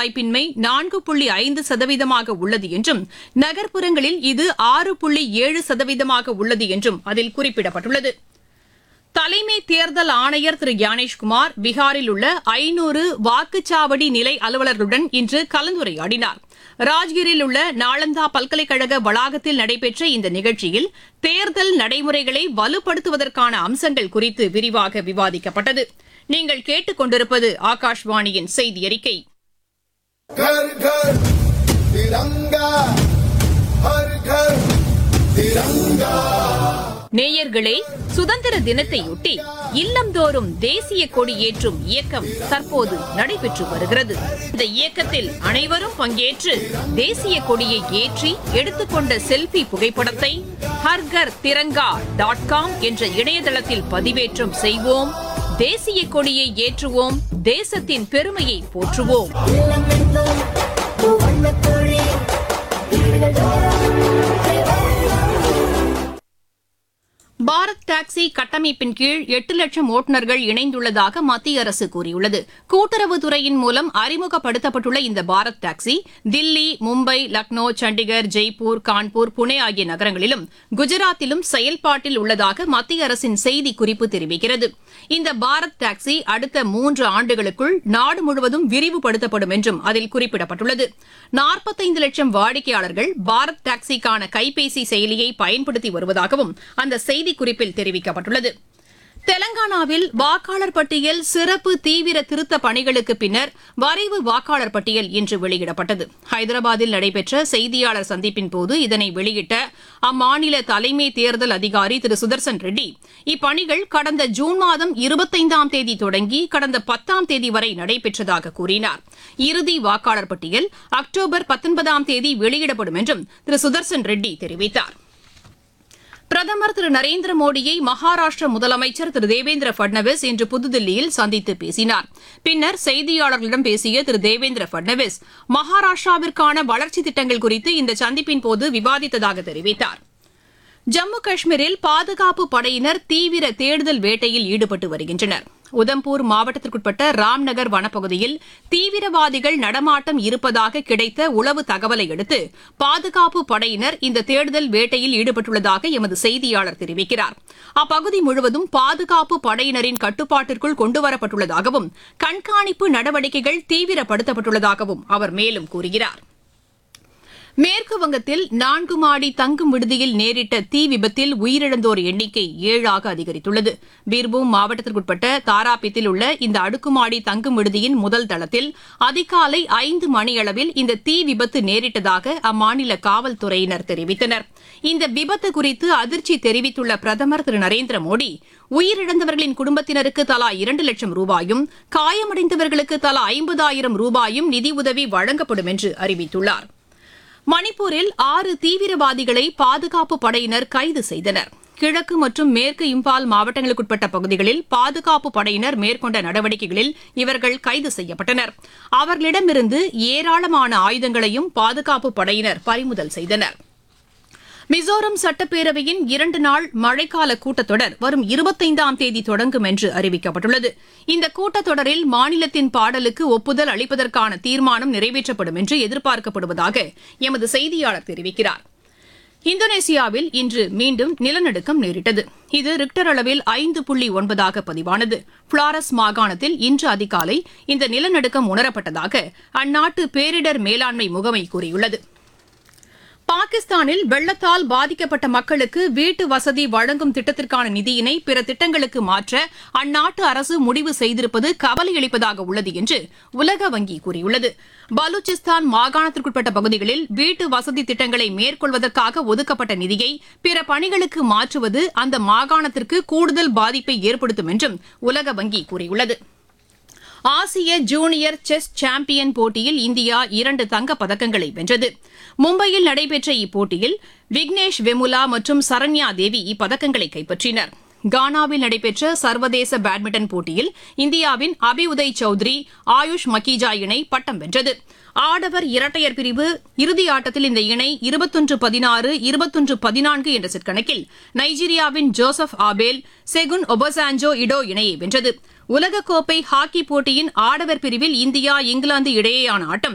வேலைவாய்ப்பின்மை நான்கு புள்ளி ஐந்து சதவீதமாக உள்ளது என்றும் நகர்ப்புறங்களில் இது ஆறு புள்ளி ஏழு சதவீதமாக உள்ளது என்றும் அதில் குறிப்பிடப்பட்டுள்ளது தலைமை தேர்தல் ஆணையர் திரு ஞானேஷ்குமார் பீகாரில் உள்ள ஐநூறு வாக்குச்சாவடி நிலை அலுவலர்களுடன் இன்று கலந்துரையாடினார் ராஜ்கிரில் உள்ள நாளந்தா பல்கலைக்கழக வளாகத்தில் நடைபெற்ற இந்த நிகழ்ச்சியில் தேர்தல் நடைமுறைகளை வலுப்படுத்துவதற்கான அம்சங்கள் குறித்து விரிவாக விவாதிக்கப்பட்டது நீங்கள் கேட்டுக் கொண்டிருப்பது ஆகாஷ்வாணியின் செய்தி அறிக்கை घर घर तिरंगा हर घर तिरंगा நேயர்களே சுதந்திர தினத்தையொட்டி இல்லந்தோறும் தேசிய கொடி ஏற்றும் இயக்கம் தற்போது நடைபெற்று வருகிறது இந்த இயக்கத்தில் அனைவரும் பங்கேற்று தேசிய கொடியை ஏற்றி எடுத்துக்கொண்ட செல்பி புகைப்படத்தை ஹர்கர் திரங்கா டாட் காம் என்ற இணையதளத்தில் பதிவேற்றம் செய்வோம் தேசிய கொடியை ஏற்றுவோம் தேசத்தின் பெருமையை போற்றுவோம் பாரத் டாக்ஸி கட்டமைப்பின் கீழ் எட்டு லட்சம் ஓட்டுநர்கள் இணைந்துள்ளதாக மத்திய அரசு கூறியுள்ளது கூட்டுறவுத்துறையின் மூலம் அறிமுகப்படுத்தப்பட்டுள்ள இந்த பாரத் டாக்ஸி தில்லி மும்பை லக்னோ சண்டிகர் ஜெய்ப்பூர் கான்பூர் புனே ஆகிய நகரங்களிலும் குஜராத்திலும் செயல்பாட்டில் உள்ளதாக மத்திய அரசின் செய்திக்குறிப்பு தெரிவிக்கிறது இந்த பாரத் டாக்ஸி அடுத்த மூன்று ஆண்டுகளுக்குள் நாடு முழுவதும் விரிவுபடுத்தப்படும் என்றும் அதில் குறிப்பிடப்பட்டுள்ளது நாற்பத்தைந்து லட்சம் வாடிக்கையாளர்கள் பாரத் டாக்ஸிக்கான கைபேசி செயலியை பயன்படுத்தி வருவதாகவும் அந்த செய்திக்குறிப்பில் தெரிவிக்கப்பட்டுள்ளது தெலங்கானாவில் வாக்காளர் பட்டியல் சிறப்பு தீவிர திருத்த பணிகளுக்கு பின்னர் வரைவு வாக்காளர் பட்டியல் இன்று வெளியிடப்பட்டது ஹைதராபாத்தில் நடைபெற்ற செய்தியாளர் சந்திப்பின் போது இதனை வெளியிட்ட அம்மாநில தலைமை தேர்தல் அதிகாரி திரு சுதர்சன் ரெட்டி இப்பணிகள் கடந்த ஜூன் மாதம் இருபத்தைந்தாம் தேதி தொடங்கி கடந்த பத்தாம் தேதி வரை நடைபெற்றதாக கூறினார் இறுதி வாக்காளர் பட்டியல் அக்டோபர் பத்தொன்பதாம் தேதி வெளியிடப்படும் என்றும் திரு சுதர்சன் ரெட்டி தெரிவித்தார் பிரதமர் திரு நரேந்திர மோடியை மகாராஷ்டிர முதலமைச்சர் திரு தேவேந்திர பட்னவிஸ் இன்று புதுதில்லியில் சந்தித்து பேசினார் பின்னர் செய்தியாளர்களிடம் பேசிய திரு தேவேந்திர பட்னவிஸ் மகாராஷ்டிராவிற்கான வளர்ச்சித் திட்டங்கள் குறித்து இந்த சந்திப்பின் போது விவாதித்ததாக தெரிவித்தார் ஜம்மு காஷ்மீரில் பாதுகாப்பு படையினர் தீவிர தேடுதல் வேட்டையில் ஈடுபட்டு வருகின்றனர் உதம்பூர் மாவட்டத்திற்குட்பட்ட ராம்நகர் வனப்பகுதியில் தீவிரவாதிகள் நடமாட்டம் இருப்பதாக கிடைத்த உளவு தகவலை அடுத்து பாதுகாப்பு படையினர் இந்த தேடுதல் வேட்டையில் ஈடுபட்டுள்ளதாக எமது செய்தியாளர் தெரிவிக்கிறார் அப்பகுதி முழுவதும் பாதுகாப்பு படையினரின் கட்டுப்பாட்டிற்குள் கொண்டுவரப்பட்டுள்ளதாகவும் கண்காணிப்பு நடவடிக்கைகள் தீவிரப்படுத்தப்பட்டுள்ளதாகவும் அவர் மேலும் கூறுகிறார் மேற்கு வங்கத்தில் நான்கு மாடி தங்கும் விடுதியில் நேரிட்ட தீ விபத்தில் உயிரிழந்தோர் எண்ணிக்கை ஏழாக அதிகரித்துள்ளது பீர்பூம் மாவட்டத்திற்குட்பட்ட தாராபித்தில் உள்ள இந்த அடுக்குமாடி தங்கும் விடுதியின் முதல் தளத்தில் அதிகாலை ஐந்து மணியளவில் இந்த தீ விபத்து நேரிட்டதாக அம்மாநில காவல்துறையினர் தெரிவித்தனர் இந்த விபத்து குறித்து அதிர்ச்சி தெரிவித்துள்ள பிரதமர் திரு நரேந்திர மோடி உயிரிழந்தவர்களின் குடும்பத்தினருக்கு தலா இரண்டு லட்சம் ரூபாயும் காயமடைந்தவர்களுக்கு தலா ஐம்பதாயிரம் ரூபாயும் நிதியுதவி வழங்கப்படும் என்று அறிவித்துள்ளாா் மணிப்பூரில் ஆறு தீவிரவாதிகளை பாதுகாப்பு படையினர் கைது செய்தனர் கிழக்கு மற்றும் மேற்கு இம்பால் மாவட்டங்களுக்குட்பட்ட பகுதிகளில் பாதுகாப்பு படையினர் மேற்கொண்ட நடவடிக்கைகளில் இவர்கள் கைது செய்யப்பட்டனர் அவர்களிடமிருந்து ஏராளமான ஆயுதங்களையும் பாதுகாப்பு படையினர் பறிமுதல் செய்தனர் மிசோரம் சட்டப்பேரவையின் இரண்டு நாள் மழைக்கால கூட்டத்தொடர் வரும் இருபத்தைந்தாம் தேதி தொடங்கும் என்று அறிவிக்கப்பட்டுள்ளது இந்த கூட்டத்தொடரில் மாநிலத்தின் பாடலுக்கு ஒப்புதல் அளிப்பதற்கான தீர்மானம் நிறைவேற்றப்படும் என்று எதிர்பார்க்கப்படுவதாக எமது செய்தியாளர் தெரிவிக்கிறார் இந்தோனேசியாவில் இன்று மீண்டும் நிலநடுக்கம் நேரிட்டது இது ரிக்டர் அளவில் ஐந்து புள்ளி ஒன்பதாக பதிவானது பிளாரஸ் மாகாணத்தில் இன்று அதிகாலை இந்த நிலநடுக்கம் உணரப்பட்டதாக அந்நாட்டு பேரிடர் மேலாண்மை முகமை கூறியுள்ளது பாகிஸ்தானில் வெள்ளத்தால் பாதிக்கப்பட்ட மக்களுக்கு வீட்டு வசதி வழங்கும் திட்டத்திற்கான நிதியினை பிற திட்டங்களுக்கு மாற்ற அந்நாட்டு அரசு முடிவு செய்திருப்பது கவலையளிப்பதாக உள்ளது என்று உலக வங்கி கூறியுள்ளது பலூச்சிஸ்தான் மாகாணத்திற்குட்பட்ட பகுதிகளில் வீட்டு வசதி திட்டங்களை மேற்கொள்வதற்காக ஒதுக்கப்பட்ட நிதியை பிற பணிகளுக்கு மாற்றுவது அந்த மாகாணத்திற்கு கூடுதல் பாதிப்பை ஏற்படுத்தும் என்றும் உலக வங்கி கூறியுள்ளது ஆசிய ஜூனியர் செஸ் சாம்பியன் போட்டியில் இந்தியா இரண்டு தங்கப் பதக்கங்களை வென்றது மும்பையில் நடைபெற்ற இப்போட்டியில் விக்னேஷ் வெமுலா மற்றும் சரண்யா தேவி இப்பதக்கங்களை கைப்பற்றினர் கானாவில் நடைபெற்ற சர்வதேச பேட்மிண்டன் போட்டியில் இந்தியாவின் அபி உதய் சௌத்ரி ஆயுஷ் மக்கீஜா இணை பட்டம் வென்றது ஆடவர் இரட்டையர் பிரிவு இறுதி ஆட்டத்தில் இந்த இணை இருபத்தொன்று பதினாறு இருபத்தொன்று பதினான்கு என்ற செட் கணக்கில் நைஜீரியாவின் ஜோசப் ஆபேல் செகுன் ஒபசாஞ்சோ இடோ இணையை வென்றது உலகக்கோப்பை ஹாக்கி போட்டியின் ஆடவர் பிரிவில் இந்தியா இங்கிலாந்து இடையேயான ஆட்டம்